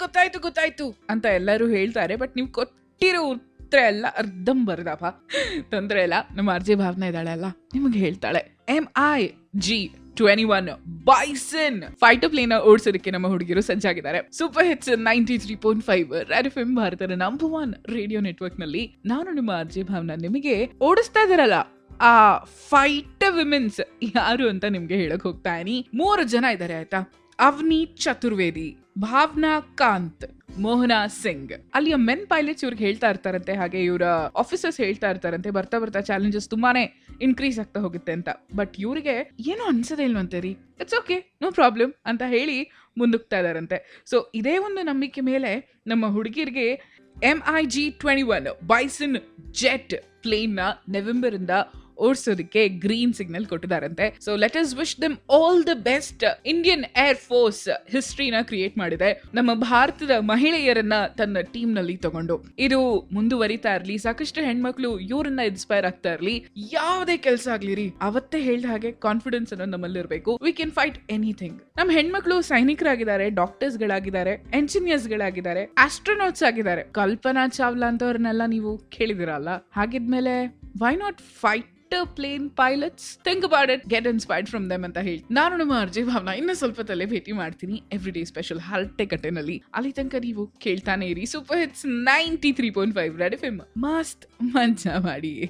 ಗೊತ್ತಾಯ್ತು ಗೊತ್ತಾಯ್ತು ಅಂತ ಎಲ್ಲರೂ ಹೇಳ್ತಾರೆ ಬಟ್ ನೀವು ಕೊಟ್ಟಿರೋ ಉತ್ತರ ಎಲ್ಲ ಅರ್ಧಂಬರ್ದಪ್ಪ ತೊಂದ್ರೆ ಇಲ್ಲ ನಮ್ಮ ಅರ್ಜಿ ಭಾವನೆ ಇದ್ದಾಳೆ ಅಲ್ಲ ನಿಮಗೆ ಹೇಳ್ತಾಳೆ M I G twenty one Bison fighter plane ಓಡಿಸೋದಕ್ಕೆ ನಮ್ಮ ಹುಡುಗಿರು ಸಜ್ಜಾಗಿದ್ದಾರೆ super hits ninety three point five Red F M ಭಾರತದ ನಂಬರ್ ಒನ್ ರೇಡಿಯೋ ನೆಟ್ವರ್ಕ್ ನಲ್ಲಿ ನಾನು ನಿಮ್ಮ ಅರ್ಜಿ ಭಾವನ ನಿಮಗೆ ಓಡಿಸ್ತಾ ಇದಾರಲ್ಲ ಆ ಫೈಟ್ ವಿಮೆನ್ಸ್ ಯಾರು ಅಂತ ನಿಮ್ಗೆ ಹೇಳಕ್ ಹೋಗ್ತಾ ಇದೀನಿ ಮೂರು ಜನ ಇದ್ದಾರೆ ಆಯ್ತಾ ಅವನೀತ್ ಚತುರ್ವೇದಿ ಭಾವನಾ ಕಾಂತ್ ಮೋಹನಾ ಸಿಂಗ್ ಅಲ್ಲಿಯ ಮೆನ್ ಪೈಲಟ್ಸ್ ಇವ್ರಿಗೆ ಹೇಳ್ತಾ ಇರ್ತಾರಂತೆ ಹಾಗೆ ಇವರ ಆಫೀಸರ್ಸ್ ಹೇಳ್ತಾ ಇರ್ತಾರಂತೆ ಬರ್ತಾ ಬರ್ತಾ ಚಾಲೆಂಜಸ್ ತುಂಬಾನೇ ಇನ್ಕ್ರೀಸ್ ಆಗ್ತಾ ಹೋಗುತ್ತೆ ಅಂತ ಬಟ್ ಇವರಿಗೆ ಏನೋ ಅನ್ಸದೇ ಇಲ್ವಂತೆ ರೀ ಇಟ್ಸ್ ಓಕೆ ನೋ ಪ್ರಾಬ್ಲಮ್ ಅಂತ ಹೇಳಿ ಮುಂದಕ್ತಾ ಇದಾರಂತೆ ಸೊ ಇದೇ ಒಂದು ನಂಬಿಕೆ ಮೇಲೆ ನಮ್ಮ ಹುಡುಗಿರಿಗೆ M I G twenty one Bison jet plane ನ ನವೆಂಬರ್ ಇಂದ ಓಡಿಸೋದಕ್ಕೆ ಗ್ರೀನ್ ಸಿಗ್ನಲ್ ಕೊಟ್ಟಿದ್ದಾರಂತೆ so let us wish them all the best Indian Air Force ಹಿಸ್ಟ್ರಿನ ಕ್ರಿಯೇಟ್ ಮಾಡಿದೆ ನಮ್ಮ ಭಾರತದ ಮಹಿಳೆಯರನ್ನ ತನ್ನ ಟೀಮ್ ನಲ್ಲಿ ತಗೊಂಡು ಇದು ಮುಂದುವರಿತಾ ಇರ್ಲಿ ಸಾಕಷ್ಟು ಹೆಣ್ಮಕ್ಳು ಇವರನ್ನ ಇನ್ಸ್ಪೈರ್ ಆಗ್ತಾ ಇರ್ಲಿ ಯಾವುದೇ ಕೆಲಸ ಆಗ್ಲಿ ರೀ ಅವತ್ತೇ ಹೇಳ್ದ ಹಾಗೆ ಕಾನ್ಫಿಡೆನ್ಸ್ ಅನ್ನೋದು ನಮ್ಮಲ್ಲಿ ಇರಬೇಕು ವಿ ಕ್ಯಾನ್ ಫೈಟ್ ಎನಿಥಿಂಗ್ ನಮ್ಮ ಹೆಣ್ಮಕ್ಳು ಸೈನಿಕರಾಗಿದ್ದಾರೆ ಡಾಕ್ಟರ್ಸ್ ಗಳಾಗಿದ್ದಾರೆ ಎಂಜಿನಿಯರ್ಸ್ ಗಳಾಗಿದ್ದಾರೆ ಆಸ್ಟ್ರೋನಾಟ್ಸ್ ಆಗಿದ್ದಾರೆ ಕಲ್ಪನಾ ಚಾವ್ಲಾ ಅಂತವ್ರನ್ನೆಲ್ಲ ನೀವು ಕೇಳಿದಿರಲ್ಲ ಹಾಗಿದ್ಮೇಲೆ why not fight plane pilots think about it get inspired from them ಅಂತ ಹೇಳಿ ನಾನು ನಮ್ಮ ಅರ್ಜಿ ಭಾವನ ಇನ್ನು ಸ್ವಲ್ಪ ತಲೆ ಭೇಟಿ ಮಾಡ್ತೀನಿ ಎವ್ರಿ ಡೇ ಸ್ಪೆಷಲ್ ಹರಟೆ ಕಟ್ಟೆನಲ್ಲಿ ಅಲ್ಲಿ ತನಕ ನೀವು ಕೇಳ್ತಾನೆ ಇರಿ super hits ninety three point five Red F M ಮಸ್ತ್ ಮಂಜಾ ಮಾಡಿ